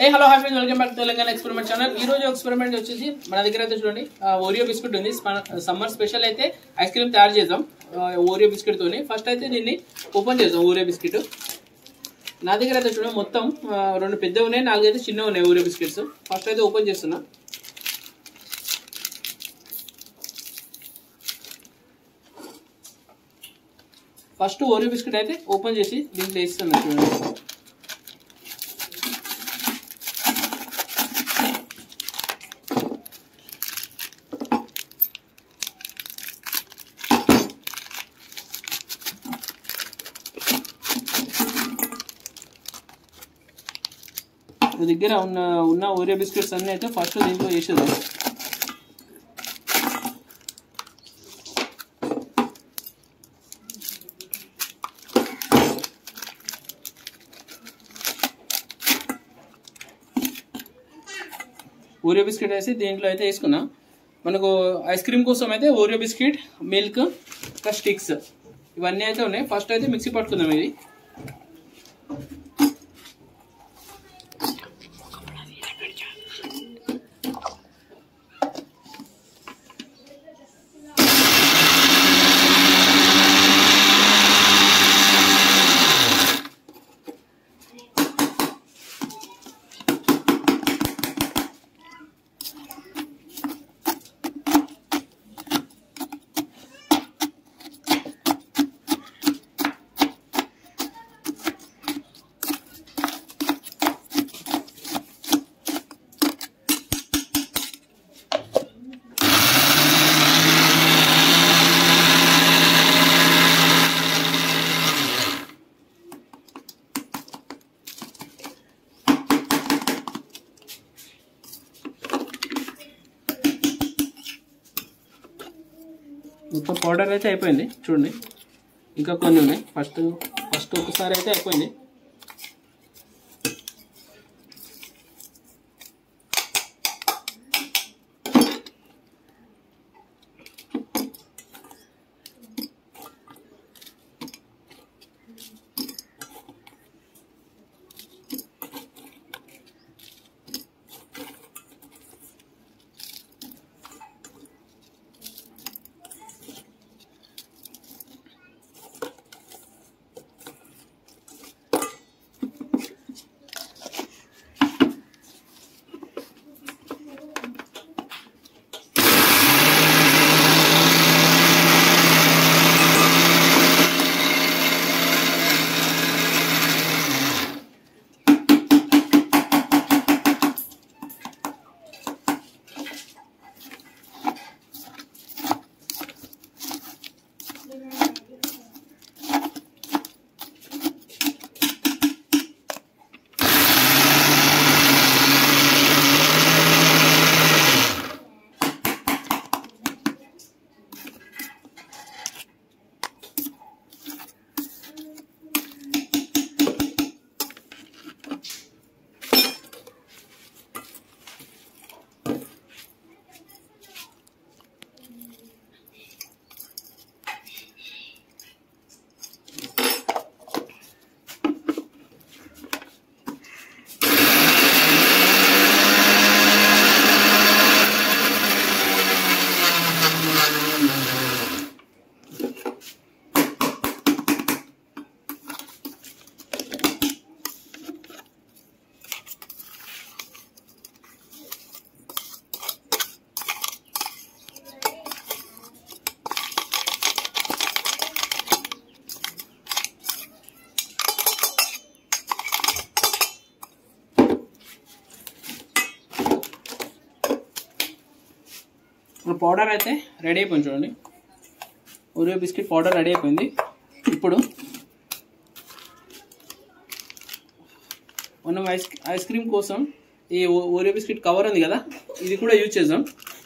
Hello hi friends welcome back Telangana experiment channel ఈ రోజు experiment వచ్చేసి మన దగ్గర అయితే చూడండి ఓరియో బిస్కెట్ ఉంది సమ్మర్ స్పెషల్ అయితే ఐస్ క్రీమ్ తయారు చేద్దాం ఓరియో బిస్కెట్ తోని ఫస్ట్ అయితే దీన్ని ఓపెన్ చేద్దాం ఓరియో బిస్కెట్ నా దగ్గర అయితే చూడండి మొత్తం ఆ, రెండు పెద్దవి ఉన్నాయి నాలుగైతే చిన్నవి ఉన్నాయి ఓరియో బిస్కెట్స్ ఫస్ట్ అయితే ఓపెన్ చేస్తున్నా ఫస్ట్ ఓరియో బిస్కెట్ అయితే ఓపెన్ చేసి దీంట్లో వేస్తున్నా చూడండి నా దగ్గర ఉన్న ఉన్న ఓరియో బిస్కెట్స్ అన్నీ అయితే ఫస్ట్ దీంట్లో వేసేద్దాం ఓరియో బిస్కెట్ వేసి దీంట్లో అయితే వేసుకున్నాం మనకు ఐస్ క్రీమ్ కోసం అయితే ఓరియో బిస్కెట్ మిల్క్ ఇంకా స్టిక్స్ ఇవన్నీ అయితే ఉన్నాయి ఫస్ట్ అయితే మిక్సీ పట్టుకుందాం ఇది మొత్తం పౌడర్ అయితే అయిపోయింది చూడండి ఇంకా కొన్ని ఉన్నాయి ఫస్ట్ ఫస్ట్ ఒకసారి అయితే అయిపోయింది ఇప్పుడు పౌడర్ అయితే రెడీ అయిపోయింది చూడండి ఓరియో బిస్కెట్ పౌడర్ రెడీ అయిపోయింది ఇప్పుడు మనం ఐస్ ఐస్ క్రీమ్ కోసం ఈ ఓ- ఓరియో బిస్కెట్ కవర్ ఉంది కదా ఇది కూడా యూజ్ చేద్దాం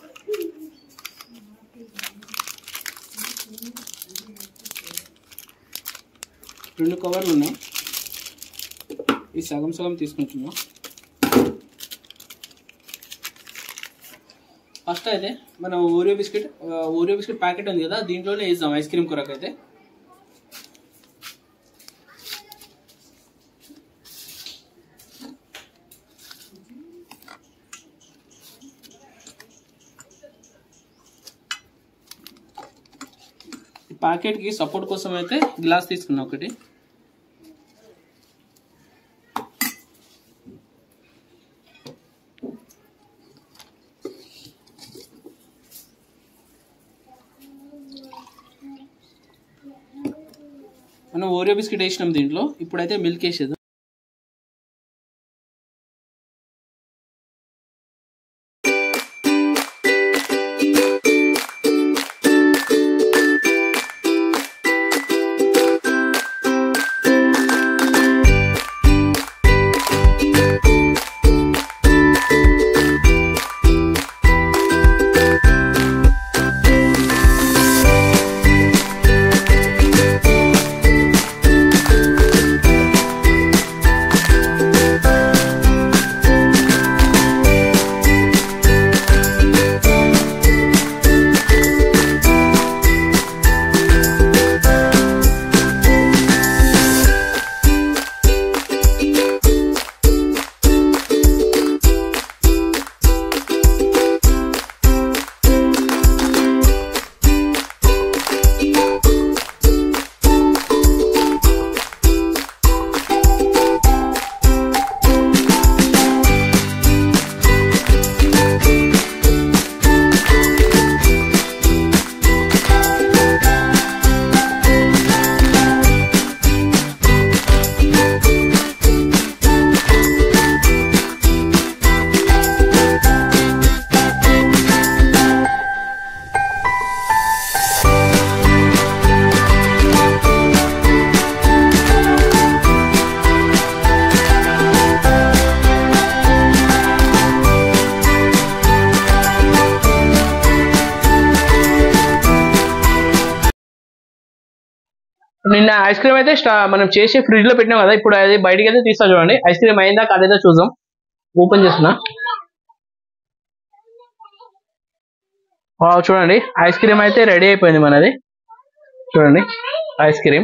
రెండు కవర్లు ఉన్నాయి ఈ సగం సగం తీసుకుంటున్నాం ఫస్ట్ అయితే మనం ఓరియో బిస్కెట్ ఆ, ఓరియో బిస్కెట్ ప్యాకెట్ ఉంది కదా దీంట్లోనే వేద్దాం ఐస్ క్రీమ్ కొరకు అయితే ప్యాకెట్ కి సపోర్ట్ కోసం అయితే గ్లాస్ తీసుకున్నా ఒకటి మనం ఓరియో బిస్కెట్ వేసినాం దీంట్లో ఇప్పుడైతే మిల్క్ వేసేది నిన్న ఐస్ క్రీమ్ అయితే స్టా- మనం చేసి ఫ్రిడ్జ్ లో పెట్టినాం కదా ఇప్పుడు అది బయటికి అయితే తీస్తా చూడండి ఐస్ క్రీమ్ అయిందా కాదేదో చూద్దాం ఓపెన్ చేస్తున్నా వావ్ చూడండి ఐస్ క్రీమ్ అయితే రెడీ అయిపోయింది మనది చూడండి ice cream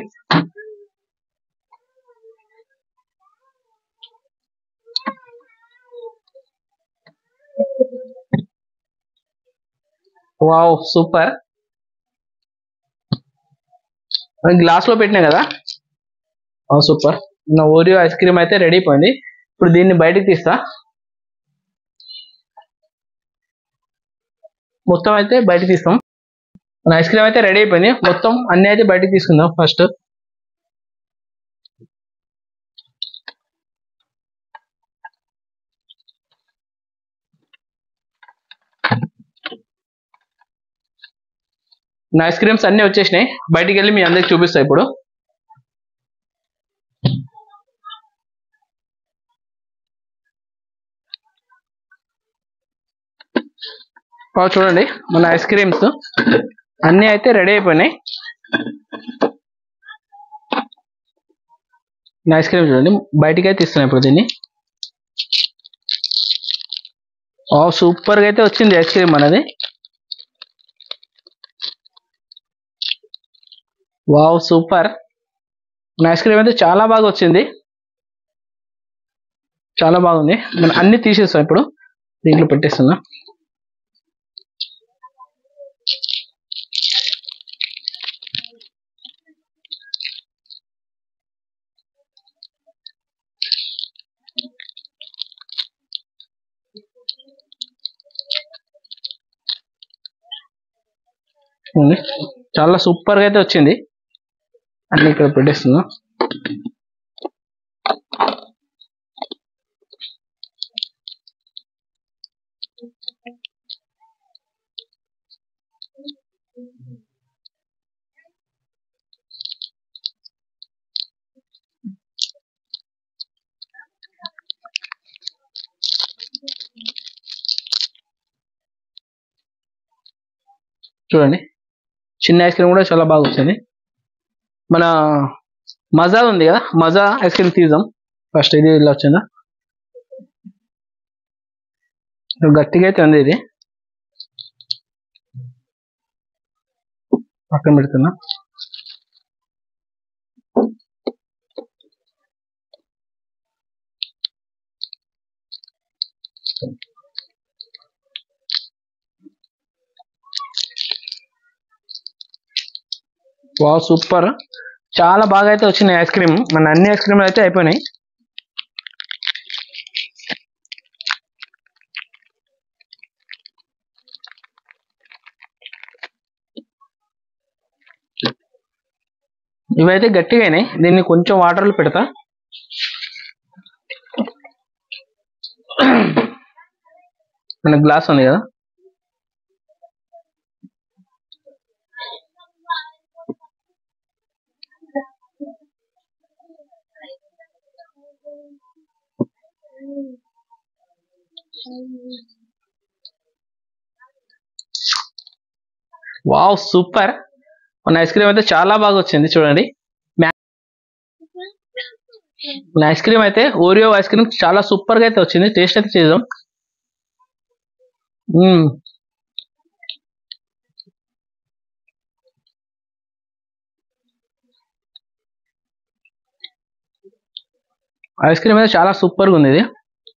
wow super glass లో పెట్టినా కదా సూపర్ నా ఓరియో ఐస్ క్రీమ్ అయితే రెడీ అయిపోయింది ఇప్పుడు దీన్ని బయటికి తీస్తా మొత్తం అయితే బయటకు తీస్తాం మన ఐస్ క్రీమ్ అయితే రెడీ అయిపోయింది మొత్తం అన్ని అయితే బయటకు తీసుకుందాం ఫస్ట్ నా ఐస్ క్రీమ్స్ అన్ని వచ్చేసినాయి బయటికి వెళ్ళి మీ అందరికి చూపిస్తా ఇప్పుడు బాగా చూడండి మన ఐస్ క్రీమ్స్ అన్నీ అయితే రెడీ అయిపోయినాయి నా ఐస్ క్రీమ్ చూడండి బయటికి అయితే ఇస్తున్నాయి ఇప్పుడు దీన్ని ఓ సూపర్గా అయితే వచ్చింది ఐస్ క్రీమ్ అనేది వావ్ సూపర్ మన ఐస్ క్రీమ్ అయితే చాలా బాగా వచ్చింది చాలా బాగుంది మనం అన్ని తీసేస్తాం ఇప్పుడు దీంట్లో పెట్టేస్తున్నా ఉంది. చాలా సూపర్ గా అయితే వచ్చింది అన్ని ఇక్కడ పెట్టేస్తున్నా చూడండి చిన్న ఐస్ క్రీమ్ కూడా చాలా బాగా వచ్చింది మన మజా ఉంది కదా మజా ఐస్ క్రీమ్ తీద్దాం ఫస్ట్ ఇది ఇలా వచ్చిందా గట్టిగా అయితే ఉంది ఇది పక్కన పెడుతున్నా వావ్ సూపర్ చాలా బాగా అయితే వచ్చినాయి ఐస్ క్రీమ్ మన అన్ని ఐస్ క్రీమ్లు అయితే అయిపోయినాయి ఇవైతే గట్టిగా అయినాయి దీన్ని కొంచెం వాటర్లో పెడతా మన గ్లాస్ ఉంది కదా వావ్ సూపర్ మన ఐస్ క్రీమ్ అయితే చాలా బాగా వచ్చింది చూడండి మ్యా- మన ఐస్ క్రీమ్ అయితే ఓరియో ఐస్ క్రీమ్ చాలా సూపర్ గా అయితే వచ్చింది టేస్ట్ అయితే చేద్దాం మ్మ్. ఐస్ క్రీమ్ అయితే చాలా సూపర్ గా ఉంది ఇది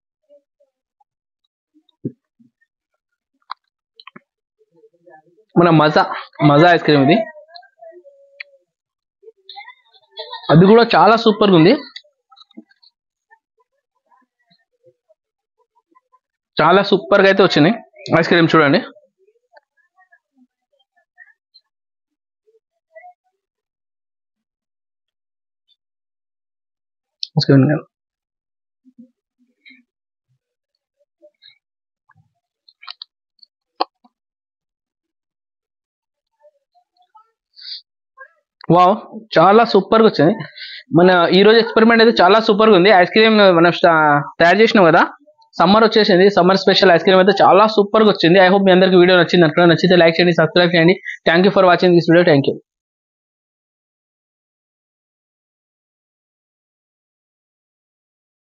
మన మజా మజా ఐస్ క్రీమ్ ఇది అది కూడా చాలా సూపర్ గా ఉంది చాలా సూపర్ గా అయితే వచ్చింది ఐస్ క్రీమ్ చూడండి ఐస్ క్రీమ్ కాదు. వావ్ చాలా సూపర్ గా వచ్చింది మన ఈ రోజు ఎక్స్పెరిమెంట్ అయితే చాలా సూపర్ గా ఉంది ఐస్ క్రీమ్ మనం స్టా- తయారు చేసినాం కదా సమ్మర్ వచ్చేసింది సమ్మర్ స్పెషల్ ఐస్ క్రీమ్ అయితే చాలా సూపర్ గా వచ్చింది ఐ హోప్ మీ అందరికి వీడియో నచ్చింది అనుకున్నా నచ్చితే లైక్ చేయండి సబ్స్క్రైబ్ చేయండి thank you for watching this video thank you